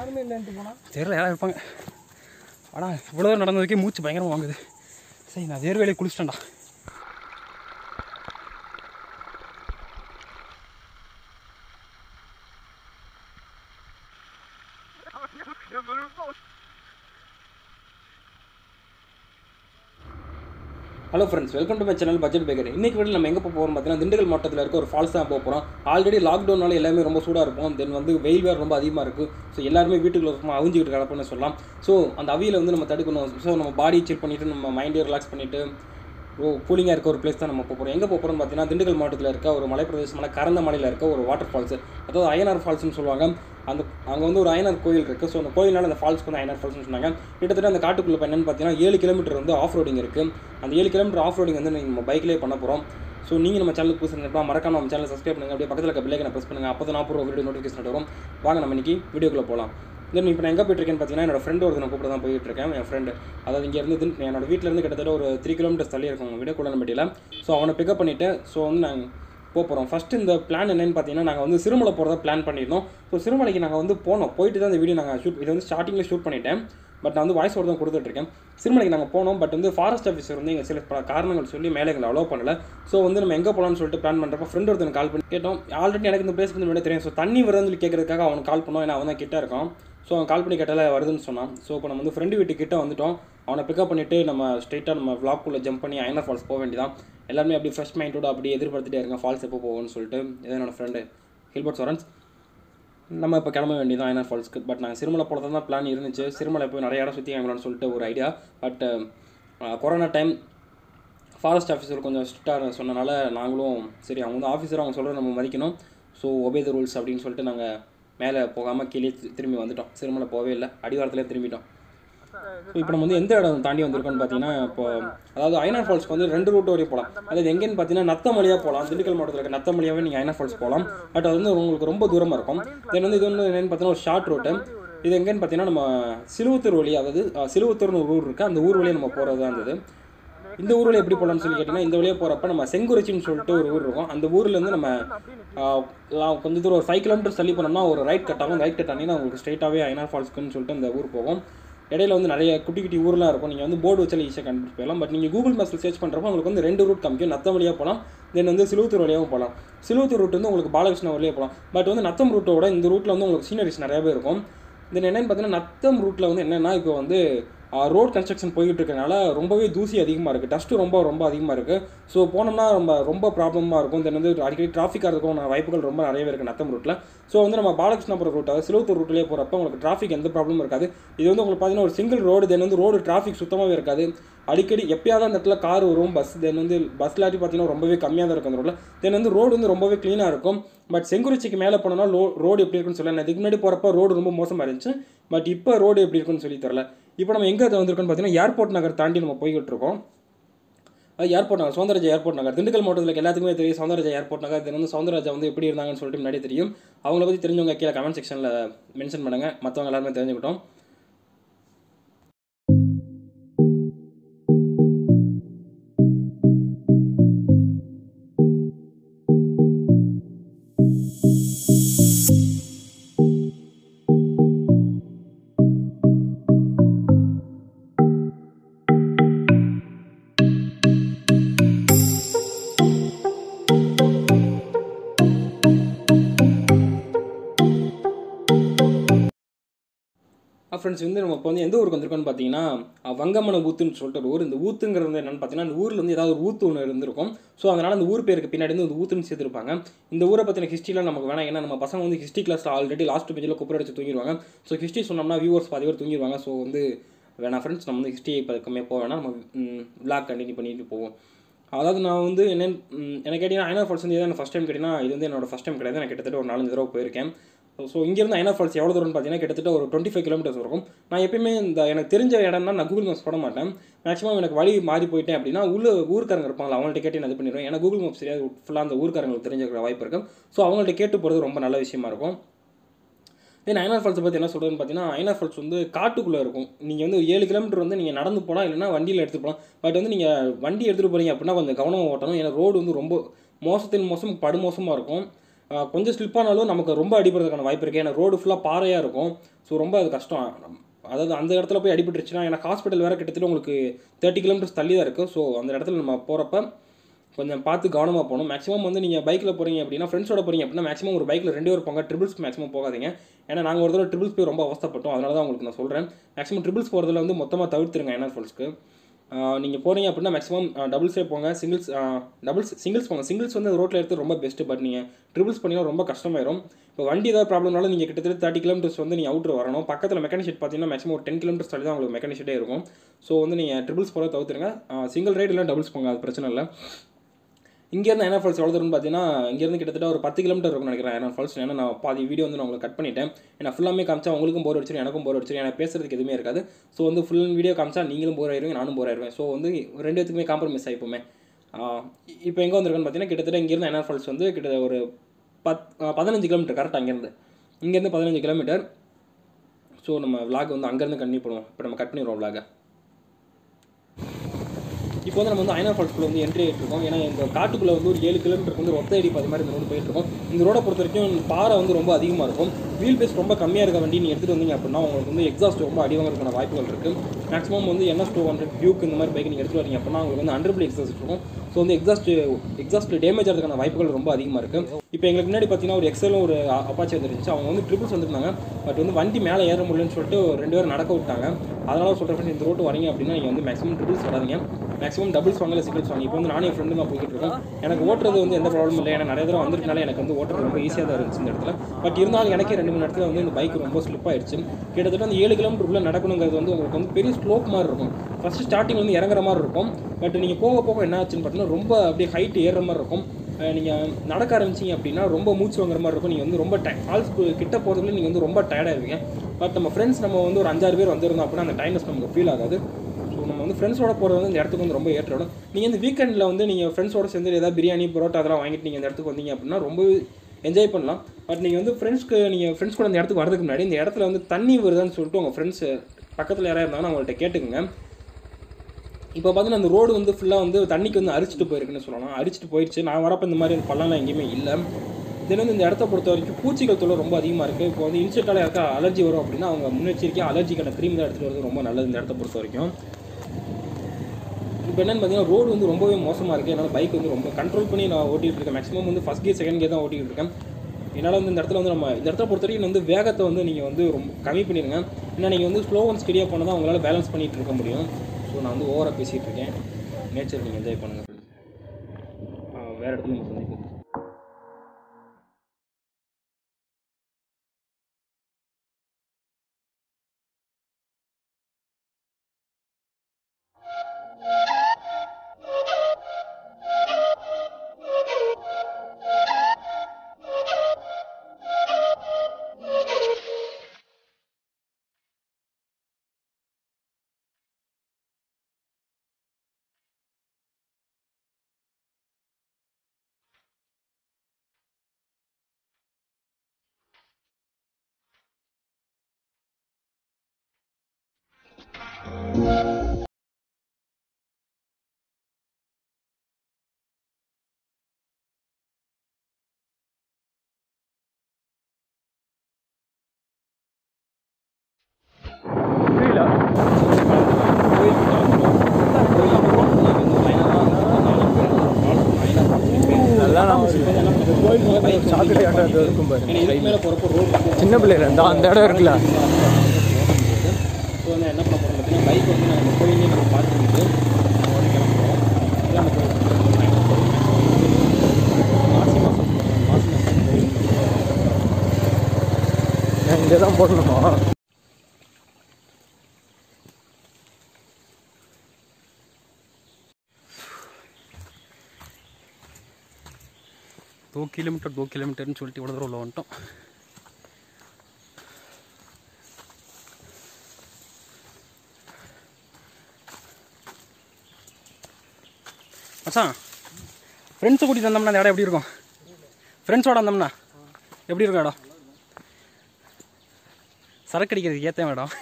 யாருமே இல்லைன்ட்டு போனா தெரியல யாரும் இருப்பாங்க ஆனால் இவ்வளோ தூரம் நடந்ததுக்கே மூச்சு பயங்கரமாக வாங்குது சரி நான் வேர்வேலையை குளிச்சிட்டேன்டா hello friends welcome to my channel budget packer இன்னைக்கு வீடியோ நம்ம எங்கே போக போகிறோம் பார்த்தீங்கன்னா திண்டுக்கல் மாவட்டத்தில் இருக்க ஒரு ஃபால்ஸ் தான் போக போகிறோம் ஆல்ரெடி லாக்டவுனால எல்லாமே ரொம்ப சூடாக இருக்கும் தென் வந்து வெயில் வேறு ரொம்ப அதிகமாக இருக்குது ஸோ எல்லாருமே வீட்டுக்குள்ள சும்மா அவிஞ்சிக்கிட்டு கிடப்புன்னு சொல்லலாம் ஸோ அந்த அவியில் வந்து நம்ம தடுக்கணும் ஸோ நம்ம பாடி சில் பண்ணிவிட்டு நம்ம மைண்டே ரிலாக்ஸ் பண்ணிவிட்டு ஓ கூலிங்காக இருக்க ஒரு பிளேஸ் தான் நம்ம போக போகிறோம் எங்கே போக போகிறோம்னு பார்த்தீங்கன்னா திண்டுக்கல் மாவட்டத்தில் இருக்க ஒரு மலை பிரதேசமான கரந்த மலையில் இருக்க ஒரு வாட்டர் ஃபால்ஸ் அதாவது அயனார் ஃபால்ஸ்னு சொல்லுவாங்க அந்த அங்கே வந்து ஒரு அயனார் கோயில் இருக்குது ஸோ அந்த கோயிலால் அந்த ஃபால்ஸ்க்கு வந்து அயனார் ஃபால்ஸ்னு சொன்னாங்க கிட்டத்தட்ட அந்த காட்டுக்குள்ளே இப்போ என்னன்னு பார்த்தீங்கன்னா ஏழு கிலோமீட்டர் வந்து ஆஃப் ரோடிங் இருக்குது அந்த ஏழு கிலோமீட்டர் ஆஃப் ரோடிங் வந்து நம்ம பைக்லேயே பண்ண போகிறோம் ஸோ நீங்கள் நம்ம சேனலுக்கு புதுசு இருந்தப்பா மறக்காம நம்ம சேனல் சப்ஸ்கிரைப் பண்ணுங்க அப்படியே பக்கத்தில் இருக்க பிள்ளைங்க ப்ரெஸ் பண்ணுங்க அப்போ தான் நாற்பது வீடியோ நோட்டிஃபிகேஷன் வரும் வாங்க நம்ம இன்னைக்கு வீடியோக்குள்ளே போகலாம் தென் இப்போ நான் எங்கே போயிட்டு இருக்கேன்னு பார்த்தீங்கன்னா என்னோட ஃப்ரெண்டு ஒருத்தனை கூப்பிட்டு தான் போயிட்டு இருக்கேன் என் ஃப்ரெண்டு அதாவது இங்கே இருந்து திண்டு- என்னோட வீட்டில் இருந்து கிட்டத்தட்ட ஒரு த்ரீ கிலோமீட்டர்ஸ் தள்ளி இருக்கும் வீடியோ குள்ளம்பட்டியில் ஸோ அவனை பிக்கப் பண்ணிவிட்டு ஸோ வந்து நாங்கள் போக போகிறோம் ஃபஸ்ட்டு இந்த பிளான் என்னன்னு பார்த்தீங்கன்னா நாங்கள் வந்து சிறுமலை போகிறதா பிளான் பண்ணியிருந்தோம் ஸோ சிறுமலைக்கு நாங்கள் வந்து போனோம் போயிட்டு தான் இந்த வீடியோ நாங்கள் ஷூட் இது வந்து ஸ்டார்டிங்கில் ஷூட் பண்ணிட்டேன் பட் நான் வந்து வாய்ஸ் ஓவர் தான் கொடுத்துட்ருக்கேன் சிறுமலைக்கு நாங்கள் போனோம் பட் வந்து ஃபாரஸ்ட் ஆஃபீஸர் வந்து எங்கள் சில பல காரணங்கள் சொல்லி மேலே எங்களை அலோவ் பண்ணல ஸோ வந்து நம்ம எங்கே போகலாம்னு சொல்லிட்டு பிளான் பண்ணுறப்ப ஃப்ரெண்ட் ஒருத்தன் கால் பண்ணி கேட்டோம் ஆல்ரெடி எனக்கு இந்த பிளேஸ் வந்து முன்னாடி தெரியும் ஸோ தண்ணி வருதுன்னு சொல்லி கேட்கறதுக்காக அவனுக்கு கால் பண்ணோம் ஏன்னா அவன் தான் கிட்ட இருக்கான் ஸோ அவன் கால் பண்ணி கேட்டால வருதுன்னு சொன்னான் ஸோ இப்போ நம்ம வந்து ஃப்ரெண்டு வீட்டு கிட்ட வந்துட்டோம் அவனை பிக்கப் பண்ணிவிட்டு நம்ம ஸ்ட்ரெயிட்டாக நம்ம vlog-குள்ள ஜம்ப் பண்ணி ஐநர் ஃபால்ஸ் போக வேண்டியதான் எல்லாருமே அப்படி ஃப்ரெஷ் மைண்டோட அப்படி எதிர்பார்த்துட்டே இருங்க ஃபால்ஸ் எப்போ போகும்னு சொல்லிட்டு இது என்னோட ஃப்ரெண்டு ஹில்பர்ட் சொரன்ஸ் நம்ம இப்போ கிளம்ப வேண்டியதான் ஐநர் ஃபால்ஸ்க்கு பட் நாங்கள் சிறுமலை போல தான் பிளான் இருந்துச்சு சிறுமலை போய் நிறைய இடம் சுற்றி காமிக்கலாம்னு சொல்லிட்டு ஒரு idea but corona time forest officer கொஞ்சம் ஸ்ட்ரிக்டாக சொன்னனால நாங்களும் சரி அவங்க வந்து ஆஃபீஸர் அவங்க சொல்கிற நம்ம மதிக்கணும் ஸோ ஒபே த ரூல்ஸ் அப்படின்னு சொல்லிட்டு நாங்கள் மேலே போகாமல் கீழே தி- திரும்பி வந்துட்டோம் சிறுமலை போகவே இல்லை அடிவாரத்துலேயே திரும்பிட்டோம் ஸோ இப்போ நம்ம வந்து எந்த இடம் தாண்டி வந்திருக்கோம்னு பார்த்தீங்கன்னா இப்போ அதாவது ஐநார் ஃபால்ஸ்க்கு வந்து ரெண்டு ரூட் வரையும் போகலாம் அதாவது எங்கேன்னு பார்த்தீங்கன்னா நத்தமலையாக போகலாம் திண்டுக்கல் மாவட்டத்தில் இருக்க நத்தமலையாகவே நீங்கள் ஐநார் ஃபால்ஸ் போகலாம் பட் அது வந்து உங்களுக்கு ரொம்ப தூரமாக இருக்கும் தென் வந்து இது வந்து என்னென்னு பார்த்தீங்கன்னா ஒரு ஷார்ட் ரூட்டு இது எங்கேன்னு பார்த்தீங்கன்னா நம்ம சிலுவத்தூர் வழி அதாவது அஹ், சிலுவத்தூர்னு ஒரு ஊர் இருக்குது அந்த ஊர் வழியாக நம்ம போகிறது தான் இருந்தது இந்த ஊர் வழியா எப்படி போகலாம்னு சொல்லி கேட்டிங்கன்னா இந்த வழியாக போகிறப்ப நம்ம செங்குறிச்சின்னு சொல்லிட்டு ஒரு ஊர் இருக்கும் அந்த ஊர்லேருந்து நம்ம ஆஹ், லா- கொஞ்சம் தூரம் ஒரு ஃபைவ் கிலோமீட்டர்ஸ் தள்ளி போனோம்னா ஒரு ரைட் கட் ஆகும் ரைட் கட் ஆனீங்கன்னா உங்களுக்கு ஸ்ட்ரைட்டாகவே ஐநார் ஃபால்ஸ்க்குன்னு சொல்லிட்டு அந்த ஊர் போகும் இடையில வந்து நிறைய குட்டி குட்டி ஊர்லாம் இருக்கும் நீங்கள் வந்து போர்டு வச்சாலும் ஈஸியாக கண்டுபிடிச்சு போயிடலாம் பட் நீங்கள் கூகுள் மேப்ஸில் சர்ச் பண்ணுறப்போ உங்களுக்கு வந்து ரெண்டு ரூட் காமிக்கும் நத்தம் வழியாக போகலாம் தென் வந்து சிலுவத்தூர் வழியாகவும் போகலாம் சிலுவத்தூர் ரூட் வந்து உங்களுக்கு பாலகிருஷ்ண வழியாக போகலாம் பட் வந்து நத்தம் ரூட்டோட இந்த ரூட்டில் வந்து உங்களுக்கு சீனரிஸ் நிறையவே இருக்கும் தென் என்னென்னு பார்த்தீங்கன்னா நத்தம் ரூட்டில் வந்து என்னென்னா இப்போ வந்து ரோட் கன்ஸ்ட்ரக்ஷன் போய்கிட்டு இருக்கனால ரொம்பவே தூசி அதிகமாக இருக்குது டஸ்ட்டு ரொம்ப ரொம்ப அதிகமாக இருக்குது ஸோ போனோம்னா ரொம்ப ரொம்ப ப்ராப்ளமாக இருக்கும் தென் வந்து அடிக்கடி டிராஃபிக்காக இருக்கும் வாய்ப்புகள் ரொம்ப நிறையவே இருக்குது நத்தம் ரூட்டில் ஸோ வந்து நம்ம பாலகிருஷ்ணபுரம் ரூட் அதாவது சிலுவத்தூர் ரூட்லேயே போகிறப்ப உங்களுக்கு டிராஃபிக் எந்த ப்ராப்ளமும் இருக்காது இது வந்து உங்களுக்கு பார்த்தீங்கன்னா ஒரு சிங்கிள் ரோடு தென் வந்து ரோடு டிராஃபிக் சுத்தமாகவே இருக்காது அடிக்கடி எப்பயாவது அந்த இடத்துல கார் வரும் பஸ் தென் வந்து பஸ் லாட்டி பார்த்தீங்கன்னா ரொம்பவே கம்மியாக தான் இருக்கும் அந்த ரோட்டில் தென் வந்து ரோடு வந்து ரொம்பவே க்ளீனாக இருக்கும் பட் செங்குறிச்சிக்கு மேலே போனோம்னா லோ ரோடு எப்படி இருக்குன்னு சொல்லல நான் இதுக்கு முன்னாடி போகிறப்ப ரோடு ரொம்ப மோசமாக இருந்துச்சு பட் இப்போ ரோடு எப்படி இருக்குன்னு சொல்லி தரல இப்போ நம்ம எங்கே வந்திருக்கோம்னு பார்த்தீங்கன்னா ஏர்போர்ட் நகர் தாண்டி நம்ம போய்கிட்டு இருக்கோம் அது ஏர்போர்ட் நகர் சௌந்தரராஜா ஏர்போர்ட் நகர் திண்டுக்கல் மாவட்டத்தில் இருக்க எல்லாத்துக்குமே தெரியும் சௌந்தரராஜா ஏர்போர்ட் நகர் இது வந்து சௌந்தரராஜா வந்து எப்படி இருந்தாங்கன்னு சொல்லிட்டு முன்னாடி தெரியும் அவங்கள பற்றி தெரிஞ்சவங்க கீழே கமெண்ட் செக்ஷனில் மென்ஷன் பண்ணுங்க மற்றவங்க எல்லாருமே தெரிஞ்சுக்கிட்டோம் ஃப்ரெண்ட்ஸ் வந்து நம்ம இப்போ வந்து எந்த ஊருக்கு வந்திருக்கோம்னு பார்த்தீங்கன்னா அஹ், வங்கமன ஊத்துன்னு சொல்லிட்டு ஒரு ஊர் இந்த ஊத்துங்கிறது வந்து என்னன்னு பார்த்தீங்கன்னா அந்த ஊரில் வந்து ஏதாவது ஒரு ஊத்து ஒன்று இருந்திருக்கும் ஸோ அதனால் அந்த ஊர் பேருக்கு பின்னாடி வந்து இந்த ஊத்துன்னு சேர்த்துருப்பாங்க இந்த ஊரை பற்றின ஹிஸ்ட்ரிலாம் நமக்கு வேணாம் ஏன்னா நம்ம பசங்க வந்து ஹிஸ்ட்ரி கிளாஸில் ஆல்ரெடி லாஸ்ட் பேஜில் குப்பரை அடிச்சு தூங்கிடுவாங்க ஸோ ஹிஸ்ட்ரி சொன்னோம்னா வியூவர்ஸ் பாதி பேர் தூங்கிடுவாங்க ஸோ வந்து வேணாம் ஃப்ரெண்ட்ஸ் நம்ம வந்து ஹிஸ்ட்ரி பக்கமே போக வேணாம் நம்ம விளாக் கண்டினியூ பண்ணிட்டு போவோம் அதாவது நான் வந்து என்னென்னு எனக்கு கேட்டிங்கன்னா ஐநா ஃபால்ஸ் வந்து இதான் ஃபஸ்ட் டைம் கேட்டிங்கன்னா இது வந்து என்னோட ஃபஸ்ட் டைம் கிடையாது நான் கிட்டத்தட்ட ஒரு நாலஞ்சு தடவை போயிருக்கேன் ஸோ இங்கேருந்து ஐநா ஃபால்ஸ் எவ்வளோ தூரம்னு பார்த்தீங்கன்னா கிட்டத்தட்ட ஒரு டுவெண்ட்டி ஃபைவ் கிலோமீட்டர்ஸ் இருக்கும் நான் எப்பயுமே இந்த எனக்கு தெரிஞ்ச இடம்னா நான் கூகுள் மேப்ஸ் போட மாட்டேன் மேக்ஸிமம் எனக்கு வழி மாறி போயிட்டேன் அப்படின்னா உள்ள ஊர்க்காரங்க இருப்பாங்களா அவங்கள்ட்ட கேட்டு நான் இது பண்ணிடுவேன் ஏன்னா கூகுள் மேப்ஸ் தெரியாது ஃபுல்லாக அந்த ஊர்க்காரங்களுக்கு தெரிஞ்சுக்கிற வாய்ப்பு இருக்கும் ஸோ அவங்கள்ட்ட கேட்டு போகிறது ரொம்ப நல்ல விஷயமா இருக்கும் தென் ஐநார் ஃபால்ஸை பற்றி என்ன சொல்கிறதுன்னு பார்த்தீங்கன்னா ஐநார் ஃபால்ஸ் வந்து காட்டுக்குள்ளே இருக்கும் நீங்கள் வந்து ஒரு ஏழு கிலோமீட்டர் வந்து நீங்கள் நடந்து போகலாம் இல்லைன்னா வண்டியில் எடுத்துகிட்டு போகலாம் பட் வந்து நீங்கள் வண்டி எடுத்துகிட்டு போகிறீங்க அப்படின்னா கொஞ்சம் கவனமாக ஓட்டணும் ஏன்னா ரோடு வந்து ரொம்ப மோசத்தின் மோசம் படுமோசமாக இருக்கும் ஆஹ் கொஞ்சம் ஸ்லிப் ஆனாலும் நமக்கு ரொம்ப அடிபடுறதுக்கான வாய்ப்பு இருக்குது ஏன்னா ரோடு ஃபுல்லாக பாறையாக இருக்கும் ஸோ ரொம்ப அது கஷ்டம் அதாவது அந்த இடத்துல போய் அடிபட்டுருச்சுன்னா ஏன்னா ஹாஸ்பிட்டல் வேறு கிட்டத்தட்ட உங்களுக்கு தேர்ட்டி கிலோமீட்டர்ஸ் தள்ளி தான் இருக்குது ஸோ அந்த இடத்துல நம்ம போகிறப்ப கொஞ்சம் பார்த்து கவனமாக போகணும் மேக்ஸிமம் வந்து நீங்கள் பைக்கில் போகிறீங்க அப்படின்னா ஃப்ரெண்ட்ஸோட போகிறீங்க அப்படின்னா மேக்ஸிமம் ஒரு பைக்கில் ரெண்டு பேர் போங்க ட்ரிபிள்ஸ்க்கு மேக்ஸிமம் போகாதீங்க ஏன்னா நாங்கள் ஒரு தடவை ட்ரிபிள்ஸ் போய் ரொம்ப அவஸ்தப்பட்டோம் அதனால தான் உங்களுக்கு நான் சொல்கிறேன் மேக்ஸிமம் ட்ரிபிள்ஸ் போகிறதுல வந்து மொத்தமாக தவிர்த்துருங்க என்ஆர் ஃபால்ஸ்க்கு நீங்கள் போகிறீங்க அப்படின்னா மேக்ஸிமம் டபுள்ஸே போங்க சிங்கிள்ஸ் டபுள்ஸ் சிங்கிள்ஸ் போங்க சிங்கிள்ஸ் வந்து ரோட்டில் எடுத்து ரொம்ப பெஸ்ட்டு பட் நீங்கள் ட்ரிபிள்ஸ் பண்ணிங்கன்னா ரொம்ப கஷ்டமாயிரும் இப்போ வண்டி ஏதாவது ப்ராப்ளம்னால நீங்கள் கிட்டத்தட்ட தேர்ட்டி கிலோமீட்டர்ஸ் வந்து நீங்கள் அவுட்ரு வரணும் பக்கத்தில் மெக்கானிக் ஷெட் பார்த்தீங்கன்னா மேக்ஸிமம் ஒரு டென் கிலோமீட்டர்ஸ் தள்ளி தான் உங்களுக்கு மெக்கானிக் ஷெட்டே இருக்கும் ஸோ வந்து நீங்கள் ட்ரிபிள்ஸ் போகிற தவிர்த்துருங்க சிங்கிள் ரைடு இல்லை டபுள்ஸ் போங்க அது பிரச்சனை இல்லை இங்கேருந்து என்ன ஃபால்ஸ் எவ்வளோ தூரம்னு பார்த்தீங்கன்னா இங்கேருந்து கிட்டத்தட்ட ஒரு பத்து கிலோமீட்டர் இருக்கும்னு நினைக்கிறேன் என்ன ஃபால்ஸ் ஏன்னா நான் பாதி வீடியோ வந்து நான் உங்களுக்கு கட் பண்ணிட்டேன் ஏன்னா ஃபுல்லாமே காமிச்சா உங்களுக்கும் போர் அடிச்சிடும் எனக்கும் போர் அடிச்சிடும் எனக்கு பேசுறதுக்கு எதுவுமே இருக்காது ஸோ வந்து ஃபுல் வீடியோ காமிச்சா நீங்களும் போர் ஆயிருவீங்க நானும் போர் ஆயிருவேன் ஸோ வந்து ரெண்டு பேத்துக்குமே காம்ப்ரமைஸ் ஆகிப்போமே இப்போ எங்கே வந்திருக்குன்னு பார்த்தீங்கன்னா கிட்டத்தட்ட இங்கேருந்து என்ன ஃபால்ஸ் வந்து கிட்ட ஒரு பத் ஆஹ் பதினஞ்சு கிலோமீட்டர் கரெக்டாக அங்கேருந்து இங்கேருந்து பதினஞ்சு கிலோமீட்டர் ஸோ நம்ம விளாக் வந்து அங்கேருந்து கண்டினியூ பண்ணுவோம் இப்போ நம்ம கட் பண்ணிடுவோம் விளாகை இப்போ வந்து நம்ம வந்து ஐநா ஃபால்ஸ்குள்ள வந்து என்ட்ரி ஆகிட்டு இருக்கோம் ஏன்னா இந்த காட்டுக்குள்ளே வந்து ஒரு ஏழு கிலோமீட்டருக்கு வந்து ஒத்த அடி அது மாதிரி இந்த ரோடு போயிட்டு இருக்கோம் இந்த ரோடை பொறுத்த வரைக்கும் பாறை வந்து ரொம்ப அதிகமாக இருக்கும் வீல் பேஸ் ரொம்ப கம்மியாக இருக்க வண்டி நீங்கள் எடுத்துகிட்டு வந்தீங்க அப்படின்னா உங்களுக்கு வந்து எக்ஸாஸ்ட் ரொம்ப அடி வாங்குறதுக்கான வாய்ப்புகள் இருக்குது மேக்ஸிமம் வந்து என்எஸ் டூ ஹண்ட்ரட் டியூக் இந்த மாதிரி பைக் நீங்கள் எடுத்துகிட்டு வரீங்க அப்படின்னா உங்களுக்கு வந்து ஹண்ட்ரட் எக்ஸாஸ்ட் இருக்கும் ஸோ வந்து எக்ஸாஸ்ட் எக்ஸாஸ்ட் டேமேஜ் ஆகிறதுக்கான வாய்ப்புகள் ரொம்ப அதிகமாக இருக்குது இப்போ எங்களுக்கு முன்னாடி பார்த்தீங்கன்னா ஒரு எக்ஸலும் ஒரு அப்பாச்சி வந்துருந்துச்சு அவங்க வந்து ட்ரிபிள்ஸ் வந்திருந்தாங்க பட் வந்து வண்டி மேலே ஏற முடியலன்னு சொல்லிட்டு ரெண்டு பேரும் நடக்க விட்டாங்க அதனால சொல்கிற ஃப்ரெண்ட்ஸ் இந்த ரோட்டு வரீங்க அப்படின்னா நீங்கள் வந்து மேக்ஸிமம் ட்ரிபிள்ஸ் வராதீங்க மேக்ஸிமம் டபுள்ஸ் வாங்கல சிங்கிள்ஸ் வாங்க இப்போ வந்து நானே என் ஃப்ரெண்டு தான் போய்கிட்டு இருக்கோம் எனக்கு ஓட்டுறது வந்து எந்த ப்ராப்ளம் இல்லை ஏன்னா நிறைய தடவை வந்திருக்கனால எனக்கு வந்து ஓட்டுறது ரொம்ப ஈஸியாக தான் இருந்துச்சு இந்த இடத்துல பட் இருந்தாலும் எனக்கே ரெண்டு மூணு இடத்துல வந்து இந்த பைக் ரொம்ப ஸ்லிப் ஆயிடுச்சு கிட்டத்தட்ட அந்த ஏழு கிலோமீட்டர் உள்ள நடக்கணுங்கிறது வந்து உங்களுக்கு வந்து பெரிய ஸ்லோப் மாதிரி இருக்கும் ஃபர்ஸ்ட் ஸ்டார்டிங் வந்து இறங்குற மாதிரி இருக்கும் பட் நீங்கள் போக போக என்ன ஆச்சுன்னு பார்த்தீங்கன்னா ரொம்ப அப்படியே ஹைட் ஏறுற மாதிரி இருக்கும் நீங்கள் நடக்க ஆரம்பிச்சிங்க அப்படின்னா ரொம்ப மூச்சு வாங்குற மாதிரி இருக்கும் நீங்கள் வந்து ரொம்ப டை ஃபால்ஸ் கிட்ட போகிறதுல நீங்கள் வந்து ரொம்ப டயர்டாயிருவீங்க பட் நம்ம ஃப்ரெண்ட்ஸ் நம்ம வந்து ஒரு அஞ்சாறு பேர் வந்திருந்தோம் அப்படின்னா அந்த டைம்னஸ் நமக்கு ஃபீல் ஆகாது ஸோ நம்ம வந்து ஃப்ரெண்ட்ஸோட போகிறது வந்து இந்த இடத்துக்கு வந்து ரொம்ப ஏற்றோட நீங்கள் இந்த வீக்கெண்டில் வந்து நீங்கள் ஃப்ரெண்ட்ஸோட சேர்ந்து ஏதாவது பிரியாணி பரோட்டா அதெல்லாம் வாங்கிட்டு நீங்கள் இந்த இடத்துக்கு வந்தீங்க அப்படின்னா ரொம்ப என்ஜாய் பண்ணலாம் பட் நீங்கள் வந்து ஃப்ரெண்ட்ஸ்க்கு நீங்கள் ஃப்ரெண்ட்ஸ் கூட இந்த இடத்துக்கு வரதுக்கு முன்னாடி இந்த இடத்துல வந்து தண்ணி வருதான்னு சொல்லிட்டு உங்கள் ஃப்ரெண்ட்ஸ் பக்கத்தில் யாராவது இருந்தாங்கன்னா அவங்கள்ட்ட கேட்டுக்குங்க இப்போ பார்த்தீங்கன்னா அந்த ரோடு வந்து ஃபுல்லாக வந்து தண்ணிக்கு வந்து அரிச்சிட்டு போயிருக்குன்னு சொல்லலாம் அரிச்சிட்டு போயிடுச்சு நான் வரப்போ இந்த மாதிரி பள்ளம்லாம் எங்கேயுமே இல்லை தென் வந்து இந்த இடத்த பொறுத்த வரைக்கும் பூச்சிகள் தொல்லை ரொம்ப அதிகமாக இருக்குது இப்போ வந்து இன்செக்டால் யாருக்கா அலர்ஜி வரும் அப்படின்னா அவங்க முன்னெச்சரிக்கையாக அலர்ஜிக்கான க்ரீம் தான் எடுத்துகிட்டு வரது ரொம்ப நல்லது இந்த இடத்த பொறுத்த வரைக்கும் இப்போ என்னன்னு பார்த்தீங்கன்னா ரோடு வந்து ரொம்பவே மோசமாக இருக்குது என்னால் பைக் வந்து ரொம்ப கண்ட்ரோல் பண்ணி நான் ஓட்டிகிட்டு இருக்கேன் மேக்ஸிமம் வந்து ஃபஸ்ட் கியர் செகண்ட் கியர் தான் ஓட்டிகிட்டு இருக்கேன் என்னால் வந்து இந்த இடத்துல வந்து நம்ம இந்த இடத்த பொறுத்த வரைக்கும் வந்து வேகத்தை வந்து நீங்கள் வந்து ரொம்ப கம்மி பண்ணிடுங்க ஏன்னா நீங்கள் வந்து ஸ்லோ அண்ட் ஸ்டெடியாக பண்ணால் தான் உங்களால் பேலன்ஸ் பண்ணிகிட்டு இருக்க முடியும் ஸோ நான் வந்து ஓவராக பேசிகிட்டு இருக்கேன் நேச்சர் நீங்கள் என்ஜாய் பண்ணுங்கள் வேறு இடத்துல நம்ம சந்திப்போம் சாக்கடை ஆட்டம் அது இருக்கும் பாரு இதுக்கு மேலே போகிறப்போ ரோடு சின்ன பிள்ளைல இருந்தா அந்த இடம் இருக்குல்ல ஸோ வந்து என்ன பண்ண போகிறோம் பார்த்தீங்கன்னா பைக் வந்து நம்ம கோயிலே நம்ம பார்த்துக்கிட்டு நம்ம வந்து கிளம்புறோம் இதான் நம்ம மாசி மாதம் மாசி மாதம் கோயில் நான் இங்கே தான் போடணுமா दो किलोमीटर दो किलोमीटर्னு சொல்லிட்டு இவ்வளோ தூரம் உள்ள வந்துட்டோம் மச்சான் ஃப்ரெண்ட்ஸை கூட்டிகிட்டு வந்தோம்னா அந்த இடம் எப்படி இருக்கும் ஃப்ரெண்ட்ஸோட வந்தோம்னா எப்படி இருக்கும் இடம் சரக்கு அடிக்கிறதுக்கு ஏற்ற இடம்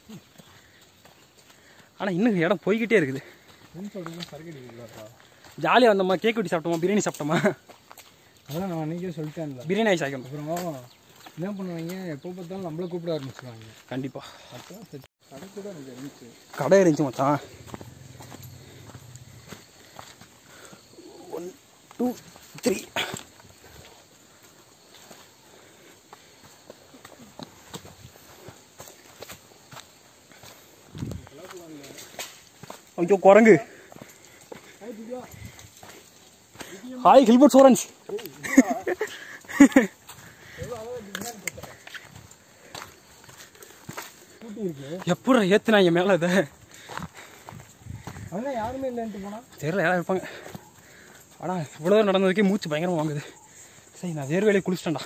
ஆனால் இன்னும் இடம் போய்கிட்டே இருக்குது ஜாலியாக வந்தோமா கேக் வெட்டி சாப்பிட்டோமா பிரியாணி சாப்பிட்டோமா அதான் நான் அன்றைக்கே சொல்லிட்டேன்ல பிரியாணி ஆயிடுச்சு ஆகிக்கணும் அப்புறம் என்ன பண்ணுவாங்க எப்போ பார்த்தாலும் நம்மளை கூப்பிட ஆரம்பிச்சிருவாங்க கண்டிப்பாக அப்போ சரி கடை கூட எனக்கு இருந்துச்சு கடை இருந்துச்சு மச்சான் ஒன் டூ த்ரீ ஐயோ குரங்கு ஹாய் ஹில்பர்ட் சோரன்ஸ் கூட்டி இருக்கு எப்படா ஏத்துனா என் மேலே இதை அதெல்லாம் யாருமே இல்லைன்ட்டு போனா தெரியல யாரும் இருப்பாங்க ஆனால் இவ்வளோ தூரம் நடந்ததுக்கே மூச்சு பயங்கரமாக வாங்குது சரி நான் வேறு வேலையை குளிச்சிட்டேன்டா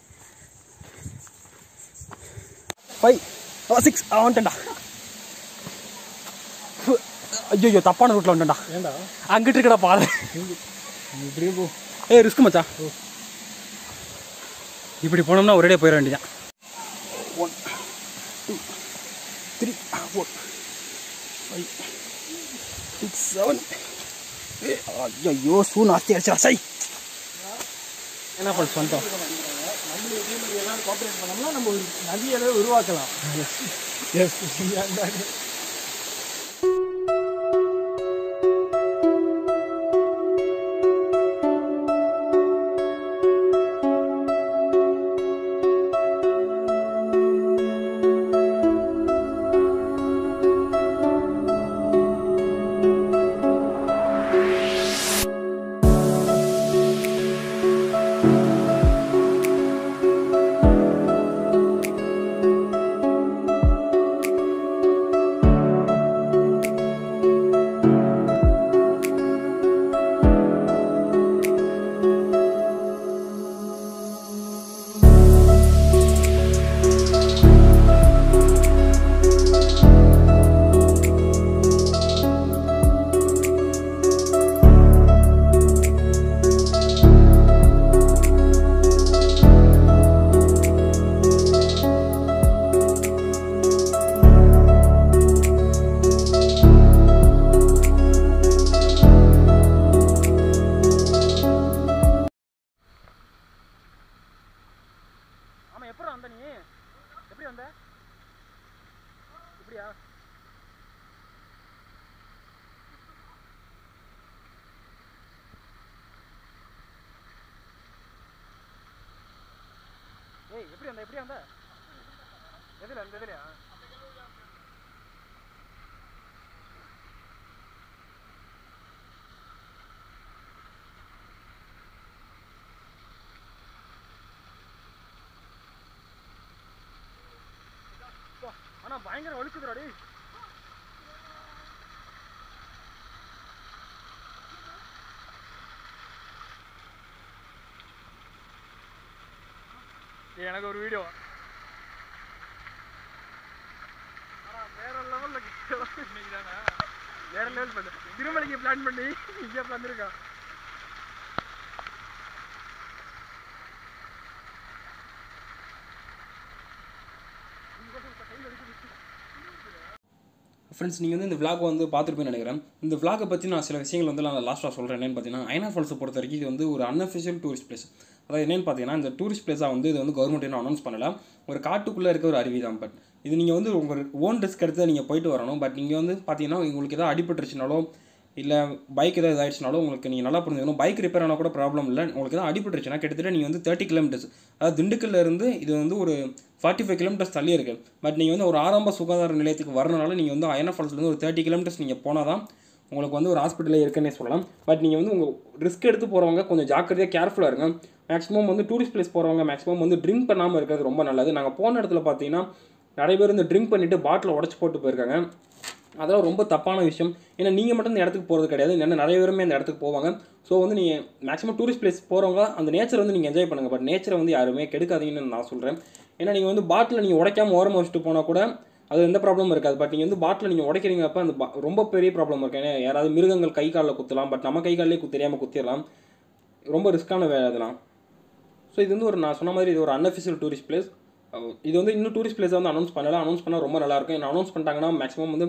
ஃபைவ் சிக்ஸ் ஆ வந்துட்டேன்டா ஐயோ தப்பான ரூட்டில் வந்துட்டேன்டா ஏண்டா அங்கிட்டு இருக்கடா பாரு நீ இப்படியே போ ஏய் ரிஸ்க் மச்சான் இப்படி போனோம்னா ஒரேடியாக போயிட வேண்டியதான் one two three four five six seven ஐயோ சூ நாஸ்தி அடிச்சா சை என்ன ஃபால்ஸ் வந்துட்டோம் கோஆப்ரேட் பண்ணோம்னா நம்ம ஒரு நதியவே உருவாக்கலாம் எஸ் ஆமாம் எப்படி வந்த நீ எப்படி வந்த இப்படியா ஏய் எப்படி வந்த எப்படி வந்த எதில் அந்த எதுலையா ஆனா பயங்கர வலிக்குதுடா டேய் டேய், எனக்கு ஒரு வீடியோ வேற லெவல்ல வேற லெவல் பண்ணு திருமலைக்கு பிளான் பண்ணி இங்கே வந்திருக்கான் ஃப்ரெண்ட்ஸ் நீங்கள் வந்து இந்த vlog வந்து பார்த்துருப்பேன்னு நினைக்கிறேன் இந்த vlog-அ பற்றி நான் சில விஷயங்கள் வந்து நான் லாஸ்ட்டாக சொல்கிறேன் என்னென்னு பார்த்தீங்கன்னா ஐநா ஃபால்ஸை பொறுத்த வரைக்கும் இது வந்து ஒரு அன்அஃபிஷியல் டூரிஸ்ட் பிளேஸ் அதாவது என்னென்னு பார்த்தீங்கன்னா இந்த டூரிஸ்ட் பிளேஸாக வந்து இது வந்து கவர்மெண்ட் இன்னும் அனௌன்ஸ் பண்ணல ஒரு காட்டுக்குள்ளே இருக்க ஒரு அருவி தான் பட் இது நீங்கள் வந்து உங்கள் ஓன் ரிஸ்க் எடுத்து நீங்கள் போயிட்டு வரணும் பட் நீங்கள் வந்து பார்த்தீங்கன்னா உங்களுக்கு எதாவது அடிபட்டுருச்சுனாலோ இல்லை பைக் ஏதாவது இதாயிடுச்சுனாலும் உங்களுக்கு நீங்கள் நல்லா புரிஞ்சுக்கணும் பைக் ரிப்பேர் ஆனால் கூட ப்ராப்ளம் இல்லை உங்களுக்கு எதாவது அடிபட்டுருச்சுன்னா கிட்டத்தட்ட நீங்கள் வந்து தேர்ட்டி கிலோமீட்டர்ஸ் அதாவது திண்டுக்கல்ல இருந்து இது வந்து ஒரு ஃபார்ட்டி ஃபைவ் கிலோமீட்டர்ஸ் தள்ளி இருக்குது பட் நீங்கள் வந்து ஒரு ஆரம்ப சுகாதார நிலையத்துக்கு வரனால நீங்கள் வந்து அயனா ஃபால்ஸ்லேருந்து ஒரு தேர்ட்டி கிலோமீட்டர்ஸ் நீங்கள் போனால் தான் உங்களுக்கு வந்து ஒரு ஹாஸ்பிட்டலே இருக்குன்னே சொல்லலாம் பட் நீங்கள் வந்து உங்கள் ரிஸ்க் எடுத்து போகிறவங்க கொஞ்சம் ஜாக்கிரதையாக கேர்ஃபுல்லாக இருங்க மேக்ஸிமம் வந்து டூரிஸ்ட் பிளேஸ் போகிறவங்க மேக்ஸிமம் வந்து ட்ரிங்க் பண்ணாமல் இருக்கிறது ரொம்ப நல்லது நாங்கள் போன இடத்துல பார்த்தீங்கன்னா நிறைய பேர் இந்த ட்ரிங்க் பண்ணிவிட்டு பாட்டில் உடச்சி போட்டு போயிருக்காங்க அதெல்லாம் ரொம்ப தப்பான விஷயம் ஏன்னா நீங்கள் மட்டும் இந்த இடத்துக்கு போகிறது கிடையாது ஏன்னா நிறைய பேருமே அந்த இடத்துக்கு போவாங்க ஸோ வந்து நீங்கள் மேக்ஸிமம் டூரிஸ்ட் பிளேஸ் போகிறவங்க அந்த நேச்சர் வந்து நீங்கள் என்ஜாய் பண்ணுங்கள் பட் நேச்சரை வந்து யாருமே கெடுக்காதீங்கன்னு நான் சொல்கிறேன் ஏன்னா நீங்கள் வந்து பாட்டில் நீங்கள் உடைக்காம ஓரமாக வச்சுட்டு போனால் கூட அது எந்த ப்ராப்ளமும் இருக்காது பட் நீங்கள் வந்து பாட்டில் நீங்கள் உடைக்கிறீங்க அப்போ அந்த ba- ரொம்ப பெரிய ப்ராப்ளம் இருக்கு ஏன்னா யாராவது மிருகங்கள் கை காலில் குத்தலாம் பட் நம்ம கை காலிலே குத்து தெரியாமல் குத்திடலாம் ரொம்ப ரிஸ்க்கான வேலை அதெல்லாம் ஸோ இது வந்து ஒரு நான் சொன்ன மாதிரி இது ஒரு அன்அஃபிஷியல் டூரிஸ்ட் பிளேஸ் இது வந்து இன்னும் டூரிஸ்ட் பிளேஸை வந்து அனௌன்ஸ் பண்ணல அனௌன்ஸ் பண்ணால் ரொம்ப நல்லாயிருக்கும் ஏன்னா அனௌன்ஸ் பண்ணிட்டாங்கன்னா மேக்ஸிமம் வந்து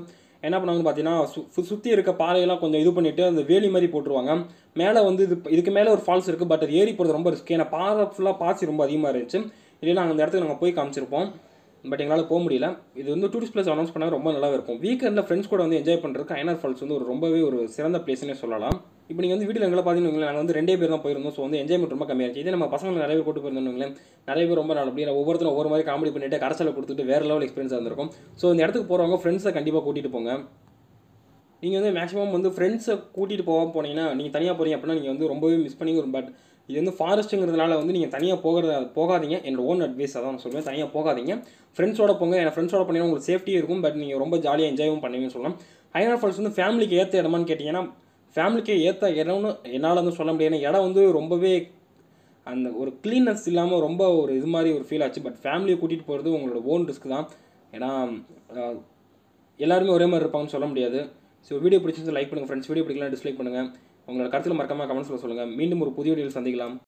என்ன பண்ணுவாங்கன்னு பார்த்தீங்கன்னா சு சுற்றி இருக்க பாறையெல்லாம் கொஞ்சம் இது பண்ணிவிட்டு அந்த வேலி மாதிரி போட்டுருவாங்க மேலே வந்து இது இதுக்கு மேலே ஒரு ஃபால்ஸ் இருக்குது பட் அது ஏறி போகிறது ரொம்ப ரிஸ்க் ஏன்னா பாறை ஃபுல்லாக பாசி ரொம்ப அதிகமாக இருந்துச்சு இல்லைன்னா அந்த இடத்துக்கு நாங்கள் போய் காமிச்சிருப்போம் பட் எங்களால் போக முடியல இது வந்து டூரிஸ்ட் பிளேஸ் அனௌன்ஸ் பண்ணால் ரொம்ப நல்லா இருக்கும் வீக்கெண்டில் ஃப்ரெண்ட்ஸ் கூட வந்து என்ஜாய் பண்ணுறதுக்கு ஐநார் ஃபால்ஸ் வந்து ஒரு ரொம்பவே ஒரு சிறந்த பிளேஸ்னே சொல்லலாம் இப்போ நீங்கள் வந்து வீட்டில் எங்களை பார்த்தீங்கன்னா நாங்கள் வந்து ரெண்டே பேர் தான் போயிருந்தோம் ஸோ வந்து என்ஜாய்மெண்ட் ரொம்ப கம்மியாக இருந்துச்சு இதே நம்ம பசங்க நிறைய பேர் கூட்டு போயிருந்தோங்களேன் நிறைய பேர் ரொம்ப நாள் அப்படியே ஒவ்வொருத்தரும் ஒவ்வொரு மாதிரி காமெடி பண்ணிட்டு கடைசியில் கொடுத்துட்டு வேறு லெவல் எக்ஸ்பீரியன்ஸ் இருந்திருக்கும் ஸோ இந்த இடத்துக்கு போகிறவங்க ஃப்ரெண்ட்ஸை கண்டிப்பாக கூட்டிகிட்டு போங்க நீங்கள் வந்து மேக்ஸிமம் வந்து ஃப்ரெண்ட்ஸை கூட்டிகிட்டு போகாம போனீங்கன்னா நீங்கள் தனியாக போகிறீங்க அப்படின்னா நீங்கள் வந்து ரொம்பவே மிஸ் பண்ணி ஒரு பட் இது வந்து ஃபாரஸ்ட்டுங்கிறதுனால வந்து நீங்கள் தனியாக போகிறத போகாதீங்க என்னோட ஓன் அட்வைஸ் அதான் நான் சொல்லுவேன் தனியாக போகாதீங்க ஃப்ரெண்ட்ஸோட போங்க என் ஃப்ரெண்ட்ஸோட பண்ணிங்கன்னா உங்களுக்கு சேஃப்டியும் இருக்கும் பட் நீங்கள் ரொம்ப ஜாலியாக என்ஜாயும் பண்ணுவீங்கன்னு சொல்லலாம் ஐநார் ஃபால்ஸ் வந்து ஃபேமிலிக்கு ஏற்ற இடமான்னு கேட்டிங்கன்னா ஃபேமிலிக்கு ஏற்ற இடம்னு என்னால் வந்து சொல்ல முடியாது ஏன்னா இடம் வந்து ரொம்பவே அந்த ஒரு க்ளீன்னஸ் இல்லாமல் ரொம்ப ஒரு இது மாதிரி ஒரு ஃபீல் ஆச்சு பட் ஃபேமிலியை கூட்டிகிட்டு போகிறது உங்களோட ஓன் ரிஸ்க் தான் ஏன்னா அஹ், எல்லாருமே ஒரே மாதிரி இருப்பாங்கன்னு சொல்ல முடியாது ஸோ வீடியோ பிடிச்சிருந்து லைக் பண்ணுங்கள் ஃப்ரெண்ட்ஸ் வீடியோ பிடிக்கலாம் டிஸ்லைக் பண்ணுங்கள் உங்களோட கருத்தில் மறக்காம கமெண்ட்ஸில் சொல்லுங்கள் மீண்டும் ஒரு புதிய வீடியோவில் சந்திக்கலாம்